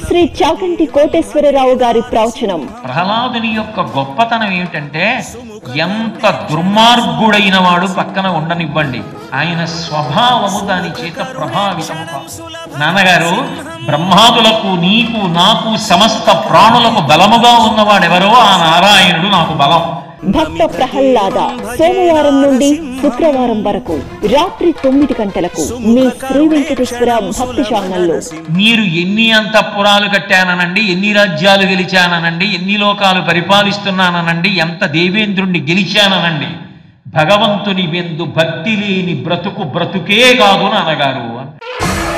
శ్రీ చాగంటి కోటేశ్వరరావు గారి ప్రవచనం ప్రహ్లాదుని యొక్క గొప్పతనం ఏమిటంటే ఎంత దుర్మార్గుడైన వాడు పక్కన ఉండనివ్వండి ఆయన స్వభావము దాని చేత ప్రభావితము కాదు నాన్నగారు బ్రహ్మాదులకు నీకు నాకు సమస్త ప్రాణులకు బలముగా ఉన్నవాడెవరో ఆ నారాయణుడు నాకు బలం భక్త ప్రహ్లాద సోమవారం నుండి శుక్రవారం వరకు రాత్రి తొమ్మిది గంటలకు మీ శ్రీ వెంకటేశ్వర భక్తి ఛానల్లో మీరు ఎన్ని అంతఃపురాలు కట్టాననండి ఎన్ని రాజ్యాలు గెలిచాననండి ఎన్ని లోకాలు పరిపాలిస్తున్నాననండి ఎంత దేవేంద్రుణ్ణి గెలిచాననండి భగవంతుని వెందు భక్తి లేని బ్రతుకు బ్రతుకే కాదు నాన్నగారు